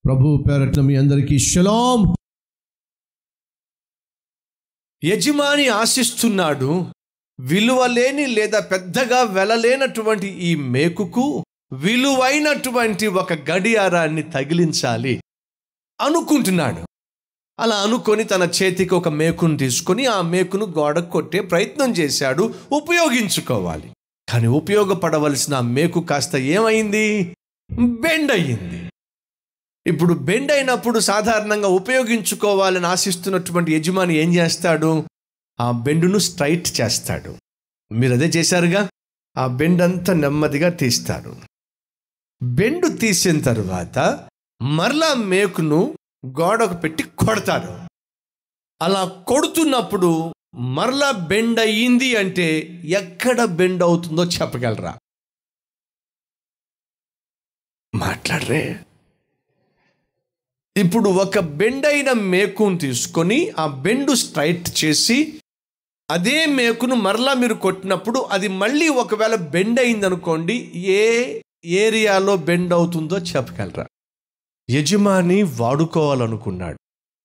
ప్రభు పేరట్ల మీ అందరికీ షలాం యజమాని ఆశిస్తున్నాడు విలువ లేని లేదా పెద్దగా వెలలేనటువంటి ఈ మేకుకు విలువైనటువంటి ఒక గడియారాన్ని తగిలించాలి అనుకుంటున్నాడు అలా అనుకొని తన చేతికి ఒక మేకును తీసుకొని ఆ మేకును గోడకు కొట్టే ప్రయత్నం చేశాడు ఉపయోగించుకోవాలి కానీ ఉపయోగపడవలసిన ఆ మేకు కాస్త ఏమైంది బెండ్ అయ్యింది ఇప్పుడు బెండ్ అయినప్పుడు సాధారణంగా ఉపయోగించుకోవాలని ఆశిస్తున్నటువంటి యజమాని ఏం చేస్తాడు ఆ బెండును స్ట్రైట్ చేస్తాడు మీరు అదే చేశారుగా ఆ బెండ్ అంతా నెమ్మదిగా తీస్తారు బెండు తీసిన తర్వాత మరలా మేకును గోడకు పెట్టి కొడతారు అలా కొడుతున్నప్పుడు మరలా బెండ్ అయ్యింది అంటే ఎక్కడ బెండ్ అవుతుందో చెప్పగలరా మాట్లాడరే ఇప్పుడు ఒక బెండ్ అయిన మేకును తీసుకొని ఆ బెండు స్ట్రైట్ చేసి అదే మేకును మరలా మీరు కొట్టినప్పుడు అది మళ్ళీ ఒకవేళ బెండ్ అయిందనుకోండి ఏ ఏరియాలో బెండ్ అవుతుందో చెప్పగలరా యజమాని వాడుకోవాలనుకున్నాడు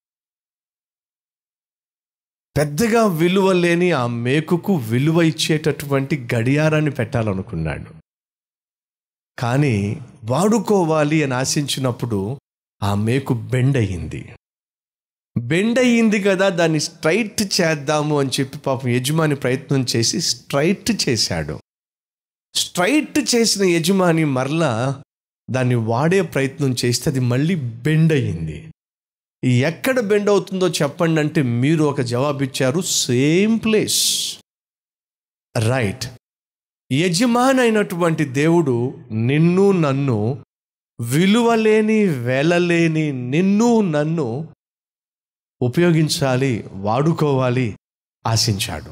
పెద్దగా విలువ లేని ఆ మేకుకు విలువ ఇచ్చేటటువంటి గడియారాన్ని పెట్టాలనుకున్నాడు కానీ వాడుకోవాలి అని ఆశించినప్పుడు ఆ మేకు బెండ్ అయ్యింది బెండ్ అయ్యింది కదా దాన్ని స్ట్రైట్ చేద్దాము అని చెప్పి పాపం యజమాని ప్రయత్నం చేసి స్ట్రైట్ చేశాడు స్ట్రైట్ చేసిన యజమాని మరలా దాన్ని వాడే ప్రయత్నం చేస్తే అది మళ్ళీ బెండ్ అయ్యింది ఎక్కడ బెండ్ అవుతుందో చెప్పండి అంటే మీరు ఒక జవాబు ఇచ్చారు సేమ్ ప్లేస్ రైట్ యజమానైనటువంటి దేవుడు నిన్ను నన్ను విలువలేని వెలలేని నిన్ను నన్ను ఉపయోగించాలి వాడుకోవాలి ఆశించాడు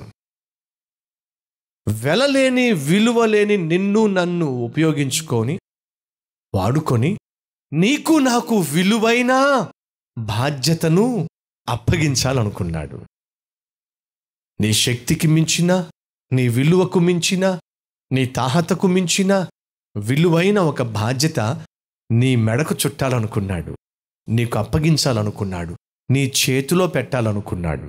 వెలలేని విలువలేని నిన్ను నన్ను ఉపయోగించుకొని వాడుకొని నీకు నాకు విలువైన బాధ్యతను అప్పగించాలనుకున్నాడు నీ శక్తికి మించిన నీ విలువకు మించిన నీ తాహతకు మించిన విలువైన ఒక బాధ్యత నీ మెడకు చుట్టాలనుకున్నాడు నీకు అప్పగించాలనుకున్నాడు నీ చేతిలో పెట్టాలనుకున్నాడు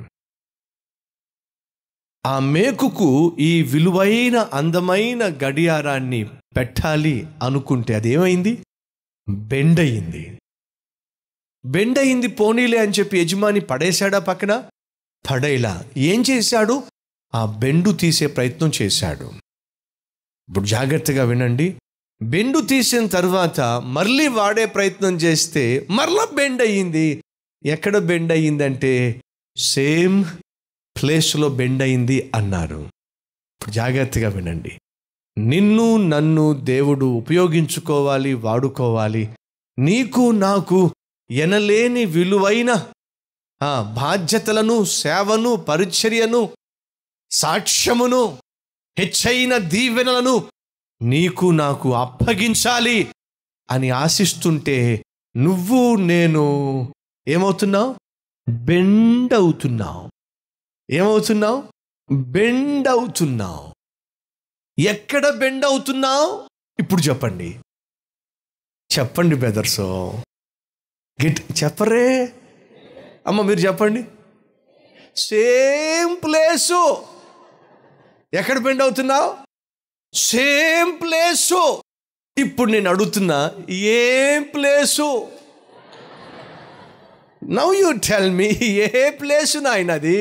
ఆ మేకుకు ఈ విలువైన అందమైన గడియారాన్ని పెట్టాలి అనుకుంటే అదేమైంది బెండ్ అయింది బెండ్ అయింది పోనీలే అని చెప్పి యజమాని పడేశాడా పక్కన పడేలా ఏం చేశాడు ఆ బెండు తీసే ప్రయత్నం చేశాడు ఇప్పుడు జాగ్రత్తగా వినండి బెండు తీసిన తర్వాత మళ్ళీ వాడే ప్రయత్నం చేస్తే మరలా బెండ్ అయ్యింది ఎక్కడ బెండ్ అయ్యిందంటే సేమ్ ప్లేస్లో బెండ్ అయింది అన్నారు ఇప్పుడు జాగ్రత్తగా వినండి నిన్ను నన్ను దేవుడు ఉపయోగించుకోవాలి వాడుకోవాలి నీకు నాకు ఎనలేని విలువైన ఆ బాధ్యతలను సేవను పరిచర్యను సాక్ష్యమును హెచ్చైన దీవెనలను నీకు నాకు అప్పగించాలి అని ఆశిస్తుంటే నువ్వు నేను ఏమవుతున్నావు బెండ్ అవుతున్నావు ఏమవుతున్నావు బెండ్ అవుతున్నావు ఎక్కడ బెండ్ అవుతున్నావు ఇప్పుడు చెప్పండి చెప్పండి బెదర్సో గిట్ చెప్పరే అమ్మ మీరు చెప్పండి సేమ్ ప్లేసు ఎక్కడ బెండ్ అవుతున్నావు సేమ్ ప్లేసు ఇప్పుడు నేను అడుగుతున్నా ఏం place now you tell me ఏ ప్లేసు నాయనది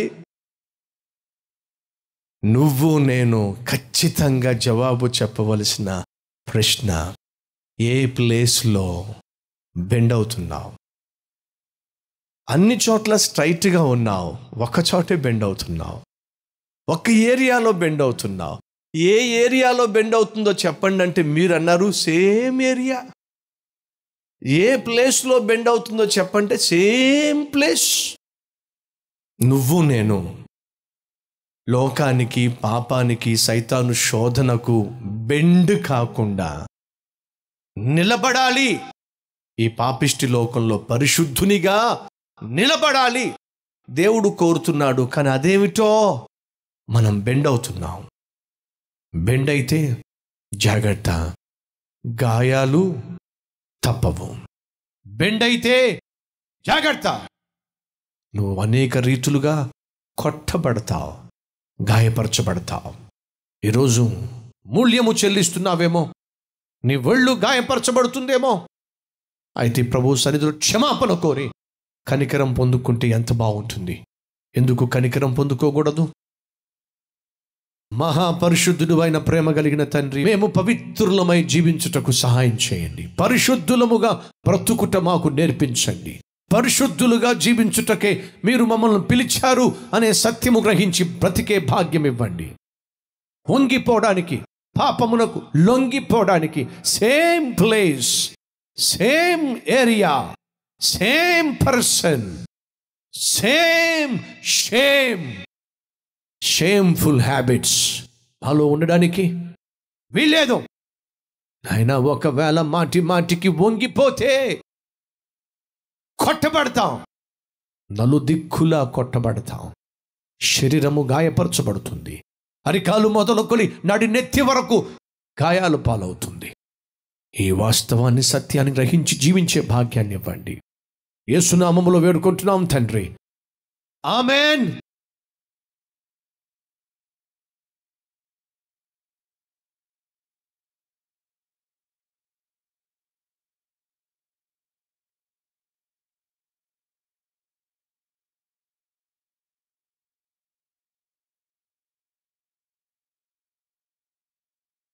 నువ్వు నేను ఖచ్చితంగా జవాబు చెప్పవలసిన ప్రశ్న ఏ ప్లేస్లో బెండ్ అవుతున్నావు అన్ని చోట్ల స్ట్రైట్గా ఉన్నావు ఒక చోటే బెండ్ అవుతున్నావు ఒక ఏరియాలో బెండ్ అవుతున్నావు ఏ ఏరియాలో బెండ్ అవుతుందో చెప్పండి అంటే మీరు అన్నారు సేమ్ ఏరియా ఏ ప్లేస్లో బెండ్ అవుతుందో చెప్పంటే సేమ్ ప్లేస్ నువ్వు నేను లోకానికి పాపానికి సైతాను శోధనకు బెండ్ కాకుండా నిలబడాలి ఈ పాపిష్టి లోకంలో పరిశుద్ధునిగా నిలబడాలి దేవుడు కోరుతున్నాడు కానీ అదేమిటో మనం బెండ్ అవుతున్నాం బెండ్ అయితే జాగ్రత్త గాయాలు తప్పవు బెండైతే జాగ్రత్త నువ్వు అనేక రీతులుగా కొట్టబడతావు గాయపరచబడతావు ఈరోజు మూల్యము చెల్లిస్తున్నావేమో నీ ఒళ్ళు గాయపరచబడుతుందేమో అయితే ప్రభు సన్నిధిలో క్షమాపణ కోరి కనికరం పొందుకుంటే ఎంత బాగుంటుంది ఎందుకు కనికరం పొందుకోకూడదు మహాపరిశుద్ధుడు అయిన ప్రేమ కలిగిన తండ్రి మేము పవిత్రులమై జీవించుటకు సహాయం చేయండి పరిశుద్ధులముగా బ్రతుకుట మాకు నేర్పించండి పరిశుద్ధులుగా జీవించుటకే మీరు మమ్మల్ని పిలిచారు అనే సత్యము గ్రహించి బ్రతికే భాగ్యం ఇవ్వండి వంగిపోవడానికి పాపమునకు లొంగిపోవడానికి same place same area same person same shame shameful habits మాలో ఉండడానికి వీలేదు అయినా ఒకవేళ మాటి మాటికి వంగిపోతే కొట్టబడతాం నలుదిక్కులా కొట్టబడతాం శరీరము గాయపరచబడుతుంది అరికాలు మొదలుకొని నడి నెత్తి వరకు గాయాలు పాలవుతుంది ఈ వాస్తవాన్ని సత్యాన్ని గ్రహించి జీవించే భాగ్యాన్ని ఇవ్వండి యేసునామములో వేడుకుంటున్నాం తండ్రి ఆమెన్